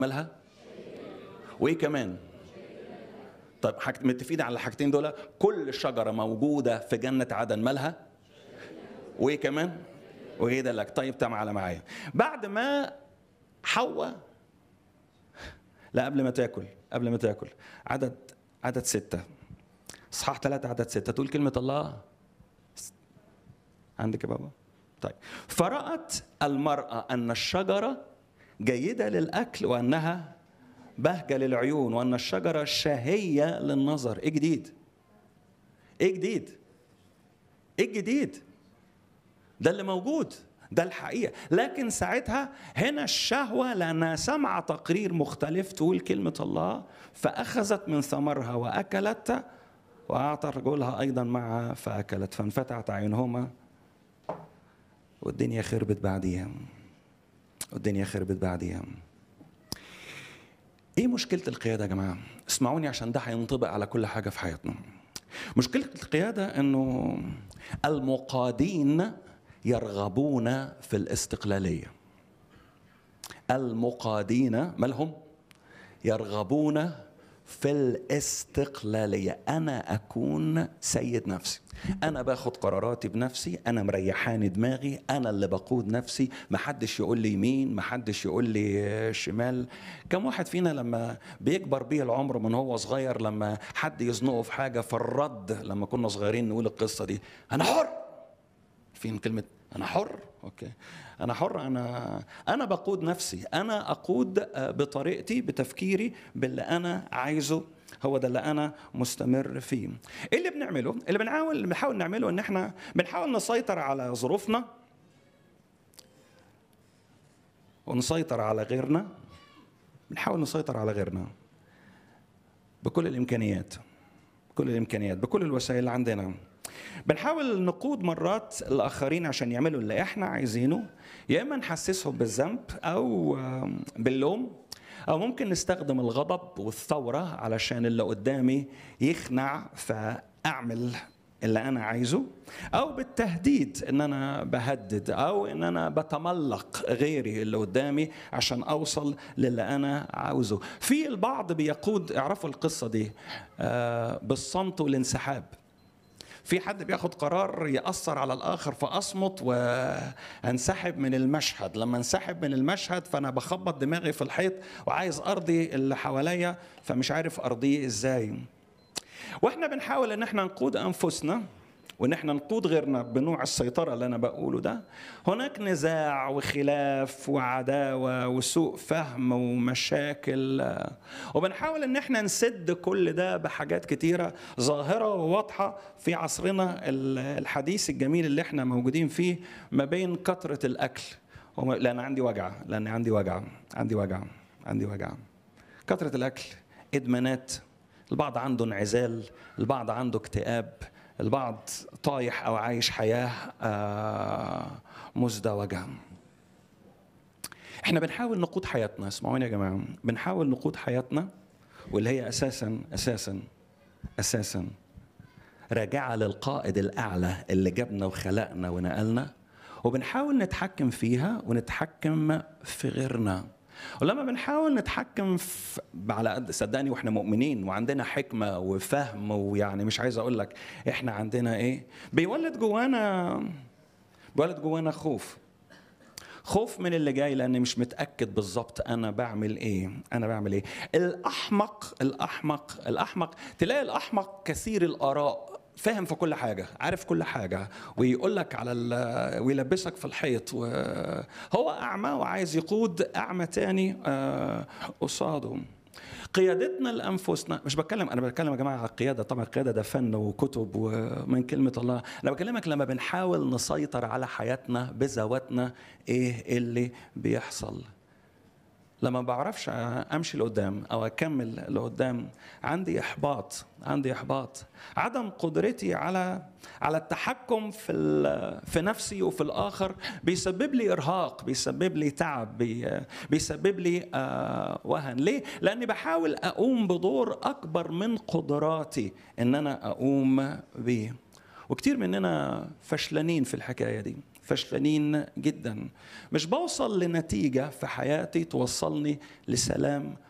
مالها وايه كمان طيب حاجة متفقين على الحاجتين دول كل شجره موجوده في جنه عدن مالها وايه كمان وايه ده لك طيب تعالى معايا بعد ما حواء لا قبل ما تاكل قبل ما تاكل عدد عدد ستة اصحاح ثلاثة عدد ستة تقول كلمة الله عندك يا بابا طيب فرأت المرأة أن الشجرة جيدة للأكل وأنها بهجة للعيون وأن الشجرة شهية للنظر إيه جديد؟ إيه جديد؟ إيه الجديد؟ ده اللي موجود ده الحقيقة لكن ساعتها هنا الشهوة لأنها سمع تقرير مختلف تقول كلمة الله فأخذت من ثمرها وأكلت وأعطى رجلها أيضا معها فأكلت فانفتحت عينهما والدنيا خربت بعديها والدنيا خربت بعديها ايه مشكلة القيادة يا جماعة؟ اسمعوني عشان ده هينطبق على كل حاجة في حياتنا. مشكلة القيادة انه المقادين يرغبون في الاستقلالية. المقادين مالهم؟ يرغبون في الاستقلالية أنا أكون سيد نفسي أنا باخد قراراتي بنفسي أنا مريحاني دماغي أنا اللي بقود نفسي محدش يقول لي يمين محدش يقول لي شمال كم واحد فينا لما بيكبر بيه العمر من هو صغير لما حد يزنقه في حاجة فالرد لما كنا صغيرين نقول القصة دي أنا حر فين كلمة أنا حر أوكي أنا حر أنا أنا بقود نفسي أنا أقود بطريقتي بتفكيري باللي أنا عايزه هو ده اللي انا مستمر فيه ايه اللي بنعمله اللي بنحاول اللي بنحاول نعمله ان احنا بنحاول نسيطر على ظروفنا ونسيطر على غيرنا بنحاول نسيطر على غيرنا بكل الامكانيات بكل الامكانيات بكل الوسائل اللي عندنا بنحاول نقود مرات الاخرين عشان يعملوا اللي احنا عايزينه يا اما نحسسهم بالذنب او باللوم او ممكن نستخدم الغضب والثوره علشان اللي قدامي يخنع فاعمل اللي انا عايزه او بالتهديد ان انا بهدد او ان انا بتملق غيري اللي قدامي عشان اوصل للي انا عاوزه في البعض بيقود اعرفوا القصه دي بالصمت والانسحاب في حد بياخد قرار يأثر على الآخر فأصمت وأنسحب من المشهد لما انسحب من المشهد فأنا بخبط دماغي في الحيط وعايز أرضي اللي حواليا فمش عارف أرضيه إزاي وإحنا بنحاول إن إحنا نقود أنفسنا وان احنا نقود غيرنا بنوع السيطره اللي انا بقوله ده هناك نزاع وخلاف وعداوه وسوء فهم ومشاكل وبنحاول ان احنا نسد كل ده بحاجات كتيره ظاهره وواضحه في عصرنا الحديث الجميل اللي احنا موجودين فيه ما بين كثره الاكل لان عندي وجع لان عندي وجع عندي وجع عندي وجع كثره الاكل ادمانات البعض عنده انعزال البعض عنده اكتئاب البعض طايح او عايش حياه مزدوجه احنا بنحاول نقود حياتنا اسمعوني يا جماعه بنحاول نقود حياتنا واللي هي اساسا اساسا اساسا راجعه للقائد الاعلى اللي جابنا وخلقنا ونقلنا وبنحاول نتحكم فيها ونتحكم في غيرنا ولما بنحاول نتحكم في على قد صدقني واحنا مؤمنين وعندنا حكمه وفهم ويعني مش عايز اقول لك احنا عندنا ايه بيولد جوانا بيولد جوانا خوف خوف من اللي جاي لاني مش متاكد بالظبط انا بعمل ايه انا بعمل ايه الاحمق الاحمق الاحمق تلاقي الاحمق كثير الاراء فاهم في كل حاجة عارف كل حاجة ويقول لك على ويلبسك في الحيط وهو أعمى وعايز يقود أعمى تاني قصاده قيادتنا لانفسنا مش بتكلم انا بتكلم يا جماعه على القياده طبعا القياده ده فن وكتب ومن كلمه الله انا بكلمك لما بنحاول نسيطر على حياتنا بذواتنا ايه اللي بيحصل لما بعرفش امشي لقدام او اكمل لقدام عندي احباط عندي احباط عدم قدرتي على على التحكم في في نفسي وفي الاخر بيسبب لي ارهاق بيسبب لي تعب بي بيسبب لي وهن ليه لاني بحاول اقوم بدور اكبر من قدراتي ان انا اقوم بيه وكتير مننا فشلانين في الحكايه دي فشلانين جدا مش بوصل لنتيجة في حياتي توصلني لسلام